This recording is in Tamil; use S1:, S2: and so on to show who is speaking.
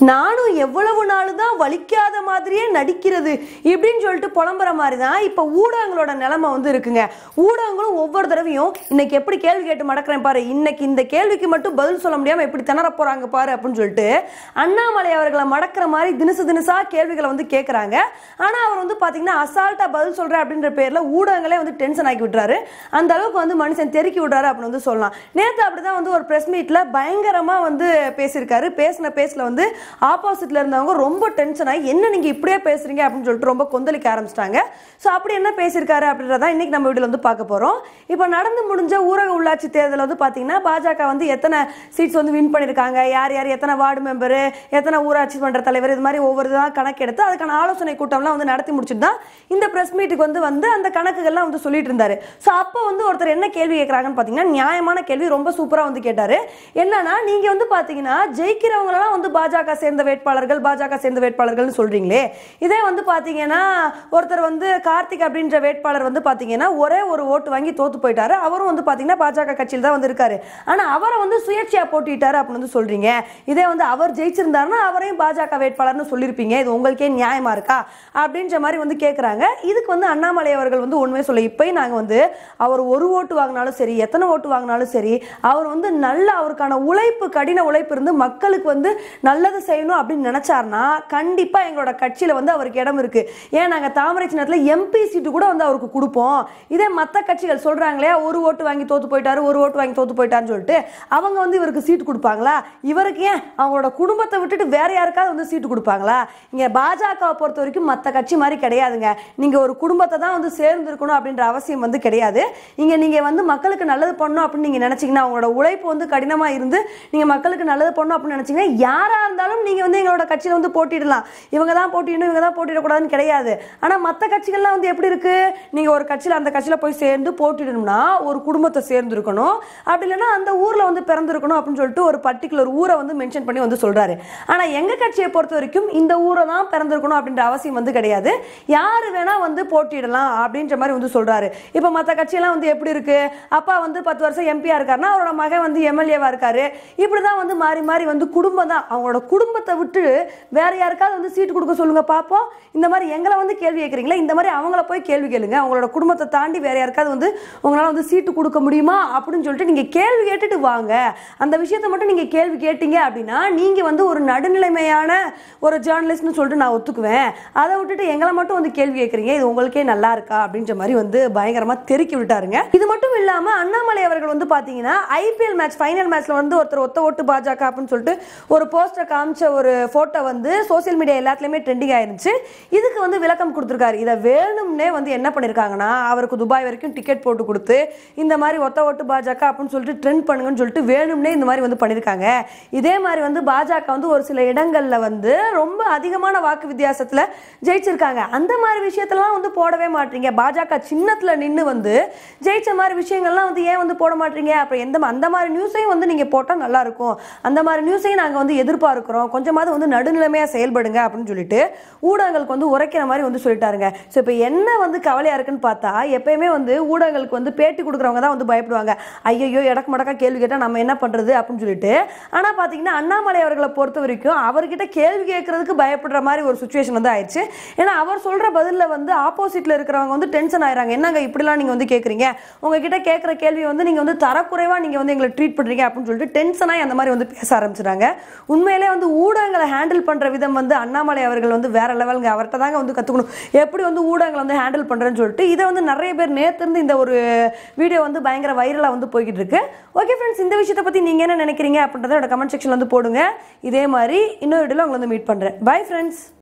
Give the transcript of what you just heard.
S1: நானும் எவ்வளவு நாள் தான் வலிக்காத மாதிரியே நடிக்கிறது இப்படின்னு சொல்லிட்டு புலம்புற மாதிரி தான் இப்போ ஊடகங்களோட நிலைமை வந்து இருக்குங்க ஊடகங்களும் ஒவ்வொரு தடவையும் இன்னைக்கு எப்படி கேள்வி கேட்டு மடக்கிறேன் பாரு இன்னைக்கு இந்த கேள்விக்கு மட்டும் பதில் சொல்ல முடியாம எப்படி திணற போறாங்க பாரு அப்படின்னு சொல்லிட்டு அண்ணாமலை அவர்களை மடக்கிற மாதிரி தினசு தினசா கேள்விகளை வந்து கேட்குறாங்க ஆனா அவர் வந்து பாத்தீங்கன்னா அசால்ட்டா பதில் சொல்றேன் அப்படின்ற பேர்ல ஊடகங்களே வந்து டென்ஷன் ஆக்கி விட்டுறாரு அந்த அளவுக்கு வந்து மனுஷன் தெருக்கி விடுறாரு அப்படின்னு வந்து சொல்லலாம் நேத்து அப்படிதான் வந்து ஒரு பிரஸ் மீட்ல பயங்கரமா வந்து பேசியிருக்காரு பேசின பேஸ்ல வந்து ஆப்போசிட்ல இருந்தவங்க ரொம்ப டென்ஷன் ஆகி என்ன நீங்க இப்படியே பேசுறீங்க அப்படின்னு சொல்லிட்டு ரொம்ப கொந்தளிக்க ஆரம்பிச்சிட்டாங்க ஸோ அப்படி என்ன பேசியிருக்காரு அப்படின்றத இன்னைக்கு நம்ம வீடியோல வந்து பார்க்க போறோம் இப்போ நடந்து முடிஞ்ச ஊரக உள்ளாட்சி தேர்தல் வந்து பாத்தீங்கன்னா பாஜக வந்து எத்தனை சீட்ஸ் வந்து வின் பண்ணியிருக்காங்க யார் யார் எத்தனை வார்டு மெம்பரு எத்தனை ஊராட்சி மன்ற தலைவர் இது மாதிரி ஒவ்வொரு இதாக கணக்கெடுத்து அதுக்கான ஆலோசனை கூட்டம்லாம் வந்து நடத்தி முடிச்சுட்டு தான் இந்த பிரஸ் மீட்டுக்கு வந்து வந்து அந்த கணக்குகள்லாம் வந்து சொல்லிட்டு இருந்தாரு ஸோ அப்போ வந்து ஒருத்தர் என்ன கேள்வி கேட்குறாங்கன்னு பார்த்தீங்கன்னா நியாயமான கேள்வி ரொம்ப சூப்பராக வந்து கேட்டாரு என்னன்னா நீங்க வந்து பார்த்தீங்கன்னா ஜெயிக்கிறவங்களெல்லாம் வந்து பாஜக சேர்ந்த வேட்பாளர்கள் பாஜக சேர்ந்த வேட்பாளர்கள்னு சொல்றீங்களே இதே வந்து பார்த்தீங்கன்னா ஒருத்தர் வந்து கார்த்திக் அப்படின்ற வேட்பாளர் வந்து பார்த்தீங்கன்னா ஒரே ஒரு ஓட்டு வாங்கி தோத்து போயிட்டாரு அவரும் வந்து பார்த்தீங்கன்னா பாஜக கட்சியில் தான் வந்து இருக்காரு ஆனால் அவரை வந்து சுயேட்சையா போட்டிட்டாரு அப்படின்னு வந்து சொல்றீங்க இதே வந்து அவர் ஜெயிச்சிருந்தாருன்னா அவரையும் பாஜக வேட்பாளர்னு சொல்லியிருப்பீங்க இது உங்களுக்கே நியாயமா இருக்கா அப்படின்ற மாதிரி வந்து கேட்குறாங்க இதுக்கு வந்து அண்ணாமலை அவர்கள் வந்து உண்மையை சொல்ல இப்பயும் நாங்கள் வந்து அவர் ஒரு ஓட்டு வாங்கினாலும் சரி எத்தனை ஓட்டு வாங்கினாலும் சரி அவர் வந்து நல்ல அவருக்கான உழைப்பு கடின உழைப்பு இருந்து மக்களுக்கு வந்து நல்லது செய்யணும் அப்படின்னு நினைச்சாருன்னா கண்டிப்பா எங்களோட கட்சியில வந்து அவருக்கு இடம் இருக்கு ஏன் நாங்க தாமரை சின்னத்தில் எம்பி சீட்டு கூட வந்து அவருக்கு கொடுப்போம் இதே மற்ற கட்சிகள் சொல்றாங்களே ஒரு ஓட்டு வாங்கி தோத்து போயிட்டாரு ஒரு ஓட்டு வாங்கி தோத்து போயிட்டாருன்னு சொல்லிட்டு அவங்க வந்து இவருக்கு சீட்டு கொடுப்பாங்களா இவருக்கு ஏன் அவங்களோட குடும்பத்தை விட்டுட்டு வேற யாருக்காவது வந்து சீட்டு கொடுப்பாங்களா இங்க பாஜகவை பொறுத்த வரைக்கும் மற்ற கட்சி மாதிரி கிடையாதுங்க நீங்க ஒரு குடும்பத்தை தான் வந்து சேர்ந்து இருக்கணும் அப்படின்ற அவசியம் வந்து கிடையாது இங்க நீங்க வந்து மக்களுக்கு நல்லது பண்ணணும் அப்படின்னு நீங்க நினைச்சீங்கன்னா அவங்களோட உழைப்பு வந்து கடினமா இருந்து நீங்க மக்களுக்கு நல்லது பண்ணணும் அப்படின்னு நினைச்சீங்கன்னா யாரா இருந்தாலும் நீங்க வந்து எங்களோட கட்சியில வந்து போட்டிடலாம் இவங்க தான் போட்டிடணும் இவங்க தான் போட்டிடக்கூடாதுன்னு கிடையாது ஆனா மற்ற கட்சிகள்லாம் வந்து எப்படி இருக்கு நீங்க ஒரு கட்சியில அந்த கட்சியில போய் சேர்ந்து போட்டிடணும்னா ஒரு குடும்பத்தை சேர்ந்து இருக்கணும் அப்படி இல்லைன்னா அந்த ஊர்ல வந்து பிறந்திருக்கணும் அப்படின்னு சொல்லிட்டு ஒரு பர்டிகுலர் ஊரை வந்து மென்ஷன் பண்ணி வந்து சொல்றாரு ஆனா எங்க கட்சியை பொறுத்த வரைக்கும் இந்த ஊரை தான் பிறந்திருக்கணும் அப்படின்ற அவசியம் வந்து கிடையாது யாரு வேணா வந்து போட்டிடலாம் அப்படின்ற மாதிரி வந்து சொல்றாரு இப்ப மற்ற கட்சியெல்லாம் வந்து எப்படி இருக்கு அப்பா வந்து பத்து வருஷம் எம்பியா இருக்காருன்னா அவரோட மகன் வந்து எம்எல்ஏவா இருக்காரு இப்படிதான் வந்து மாறி மாறி வந்து குடும்பம் தான் அவங்களோட குடும்பத்தை விட்டு வேற யாருக்காவது வந்து சீட்டு கொடுக்க சொல்லுங்க பாப்போம் இந்த மாதிரி எங்களை வந்து கேள்வி கேட்குறீங்களா இந்த மாதிரி அவங்கள போய் கேள்வி கேளுங்க அவங்களோட குடும்பத்தை தாண்டி வேற யாருக்காவது வந்து உங்களால வந்து சீட்டு கொடுக்க முடியுமா அப்படின்னு சொல்லிட்டு நீங்க கேள்வி கேட்டுட்டு வாங்க அந்த விஷயத்தை மட்டும் நீங்க கேள்வி கேட்டீங்க அப்படின்னா நீங்க வந்து ஒரு நடுநிலைமையான ஒரு ஜேர்னலிஸ்ட்னு சொல்லிட்டு நான் ஒத்துக்குவேன் அதை விட்டுட்டு எங்களை மட்டும் வந்து கேள்வி கேட்குறீங்க இது உங்களுக்கே நல்லா இருக்கா அப்படின்ற மாதிரி வந்து பயங்கரமா தெருக்கி விட்டாருங்க இது மட்டும் இல்லாம அண்ணாமலை அவர்கள் வந்து பாத்தீங்கன்னா ஐபிஎல் மேட்ச் ஃபைனல் மேட்ச்ல வந்து ஒருத்தர் ஒத்த ஓட்டு பாஜக அப்படின்னு சொல்லிட்டு ஒரு போஸ்டர் காமிச்ச ஒரு போட்டோ வந்து சோசியல் மீடியா எல்லாத்துலயுமே ட்ரெண்டிங் ஆயிருந்துச்சு இதுக்கு வந்து விளக்கம் கொடுத்துருக்காரு இதை வேணும்னே வந்து என்ன பண்ணிருக்காங்கன்னா அவருக்கு துபாய் வரைக்கும் டிக்கெட் போட்டு கொடுத்து இந்த மாதிரி ஒத்த ஓட்டு பாஜக அப்படின்னு சொல்லிட்டு ட்ரெண்ட் பண்ணுங்கன்னு சொல்லிட்டு வேணும்னே இந்த மாதிரி வந்து பண்ணிருக்காங்க இதே மாதிரி வந்து பாஜக வந்து ஒரு சில இடங்கள்ல வந்து ரொம்ப அதிகமான வாக்கு வித்தியாசத்துல ஜெயிச்சிருக்காங்க அந்த மாதிரி விஷயத்தெல்லாம் வந்து போடவே மாட்டீங்க பாஜக சின்னத்துல நின்று வந்து ஜெயிச்ச மாதிரி விஷயங்கள்லாம் வந்து ஏன் வந்து போட மாட்டீங்க அப்ப எந்த அந்த மாதிரி நியூஸையும் வந்து நீங்க போட்டா நல்லா இருக்கும் அந்த மாதிரி நியூஸையும் நாங்க வந்து எதிர்பார்க்கிறோம் கொஞ்சமாவது வந்து நடுநிலைமையா செயல்படுங்க அப்படின்னு சொல்லிட்டு ஊடகங்களுக்கு வந்து உரைக்கிற மாதிரி வந்து சொல்லிட்டாருங்க ஸோ இப்போ என்ன வந்து கவலையா இருக்குன்னு பார்த்தா எப்பயுமே வந்து ஊடகங்களுக்கு வந்து பேட்டி கொடுக்குறவங்க தான் வந்து பயப்படுவாங்க ஐயோ எடக்கு மடக்கா கேள்வி கேட்டா நம்ம என்ன பண்றது அப்படின்னு சொல்லிட்டு ஆனா பாத்தீங்கன்னா அண்ணாமலை அவர்களை பொறுத்த வரைக்கும் அவர்கிட்ட கேள்வி கேட்கறதுக்கு பயப்படுற மாதிரி ஒரு சுச்சுவேஷன் வந்து ஆயிடுச்சு ஏன்னா அவர் சொல்ற பதில்ல வந்து ஆப்போசிட்ல இருக்கிறவங்க வந்து டென்ஷன் ஆயிராங்க என்னங்க இப்படிலாம் நீங்க வந்து கேக்குறீங்க உங்ககிட்ட கேட்குற கேள்வி வந்து நீங்க வந்து தரக்குறைவா நீங்க வந்து எங்களை ட்ரீட் பண்றீங்க அப்படின்னு சொல்லிட்டு டென்ஷனாக அந்த மாதிரி வந்து பேச ஆரம்பிச்சிட்டாங்க உண்மையிலே வந்து ஊடகங்களை ஹேண்டில் பண்ற விதம் வந்து அண்ணாமலை அவர்கள் வந்து வேற லெவலுங்க அவர்கிட்ட தாங்க வந்து கத்துக்கணும் எப்படி வந்து ஊடகங்களை வந்து ஹேண்டில் பண்றேன்னு சொல்லிட்டு இதை வந்து நிறைய பேர் நேத்து இருந்து இந்த ஒரு வீடியோ வந்து பயங்கர வைரலா வந்து போய்கிட்டு இருக்கு ஓகே ஃப்ரெண்ட்ஸ் இந்த விஷயத்தை பத்தி நீங்க என்ன நினைக்கிறீங்க அப்படின்றத கமெண்ட் செக்ஷன்ல வந்து போடுங்க இதே மாதிரி இன்னொரு வீடியோல உங்களை வந்து மீட் பண்றேன் பை ஃப்ரெண்ட்ஸ்